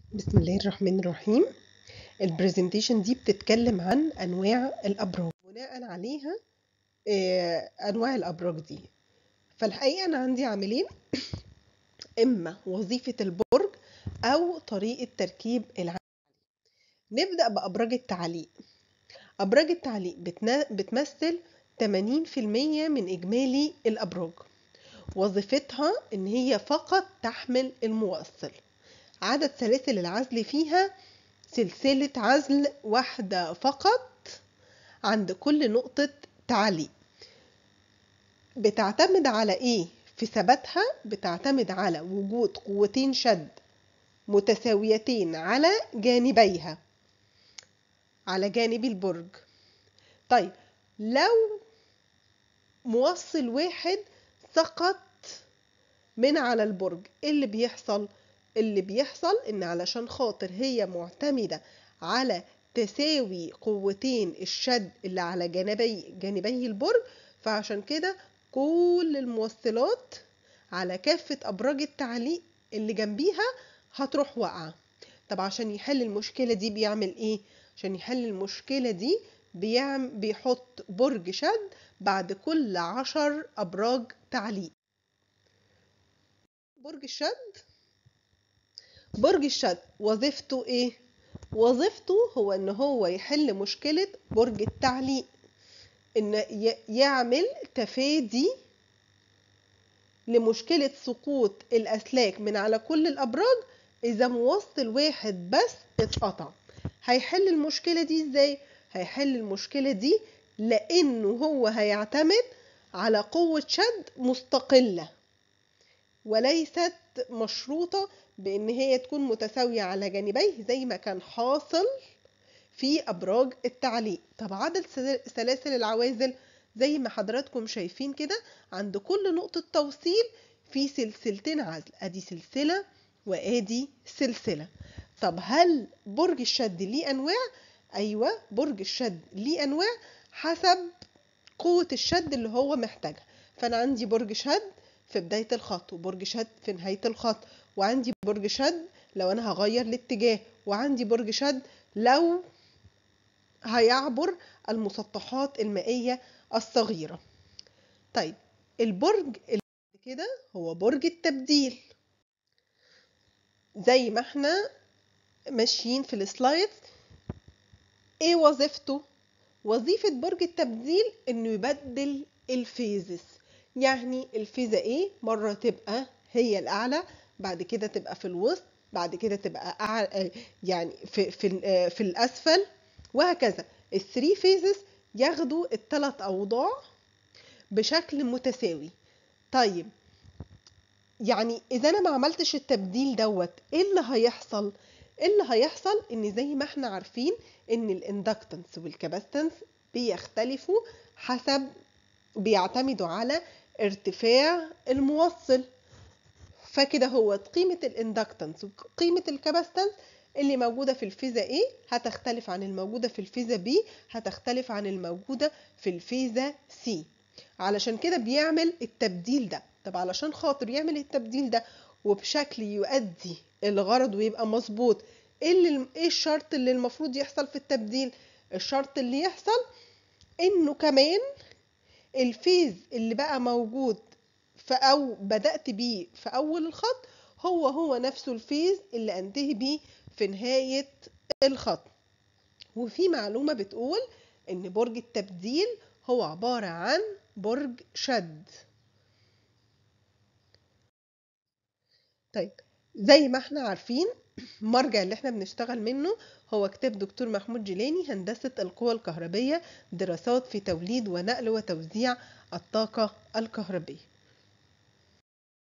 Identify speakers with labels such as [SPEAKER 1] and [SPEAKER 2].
[SPEAKER 1] بسم الله الرحمن الرحيم البرزنتيشن دي بتتكلم عن انواع الابراج بناء عليها آه، انواع الابراج دي فالحقيقه انا عندي عاملين اما وظيفه البرج او طريقه تركيب العمل نبدا بابراج التعليق ابراج التعليق بتنا- بتمثل 80% من اجمالي الابراج وظيفتها ان هي فقط تحمل الموصل عدد سلاسل العزل فيها سلسلة عزل واحدة فقط عند كل نقطة تعليق بتعتمد على ايه في ثباتها بتعتمد على وجود قوتين شد متساويتين على جانبيها على جانبي البرج طيب لو موصل واحد سقط من على البرج ايه اللي بيحصل اللي بيحصل ان علشان خاطر هي معتمدة على تساوي قوتين الشد اللي على جانبي جانبي البرج فعشان كده كل الموصلات على كافة أبراج التعليق اللي جنبيها هتروح واقعة طب عشان يحل المشكلة دي بيعمل ايه؟ عشان يحل المشكلة دي بيعمل بيحط برج شد بعد كل عشر أبراج تعليق برج الشد برج الشد وظيفته ايه وظيفته هو ان هو يحل مشكلة برج التعليق ان ي- يعمل تفادي لمشكلة سقوط الاسلاك من على كل الابراج اذا موصل واحد بس اتقطع هيحل المشكلة دي ازاي هيحل المشكلة دي لانه هو هيعتمد على قوة شد مستقلة وليست مشروطة بإن هي تكون متساوية على جانبيه زي ما كان حاصل في أبراج التعليق طب عدد سل- سلاسل العوازل زي ما حضراتكم شايفين كده عند كل نقطة توصيل في سلسلتين عزل أدي سلسلة وأدي سلسلة طب هل برج الشد ليه أنواع؟ أيوة برج الشد ليه أنواع حسب قوة الشد اللي هو محتاجها فأنا عندي برج شد في بداية الخط وبرج شد في نهاية الخط وعندي برج شد لو أنا هغير الاتجاه وعندي برج شد لو هيعبر المسطحات المائية الصغيرة طيب البرج اللي بعد كده هو برج التبديل زي ما احنا ماشيين في السلايدز ايه وظيفته وظيفة برج التبديل انه يبدل الفيزز يعني الفيزة ايه مرة تبقى هي الاعلى بعد كده تبقى في الوسط بعد كده تبقى أعلى يعني في في ال- في الاسفل وهكذا الثري فيزز ياخدوا الثلاث اوضاع بشكل متساوي طيب يعني اذا انا ما عملتش التبديل دوت ايه اللي هيحصل ايه اللي هيحصل ان زي ما احنا عارفين ان الاندكتنس والكاباستنس بيختلفوا حسب بيعتمدوا على ارتفاع الموصل فكده هو قيمة الاندكتنس وقيمة الكاباستنس اللي موجودة في الفيزا A هتختلف عن الموجودة في الفيزا B هتختلف عن الموجودة في الفيزا C علشان كده بيعمل التبديل ده طب علشان خاطر يعمل التبديل ده وبشكل يؤدي الغرض ويبقى مظبوط ايه اللي ايه الشرط اللي المفروض يحصل في التبديل الشرط اللي يحصل انه كمان الفيز اللي بقى موجود في او بدأت بيه في اول الخط هو هو نفسه الفيز اللي انتهي بيه في نهاية الخط وفي معلومة بتقول ان برج التبديل هو عبارة عن برج شد طيب زي ما احنا عارفين المرجع اللي احنا بنشتغل منه هو كتاب دكتور محمود جيلاني هندسة القوى الكهربية دراسات في توليد ونقل وتوزيع الطاقة الكهربية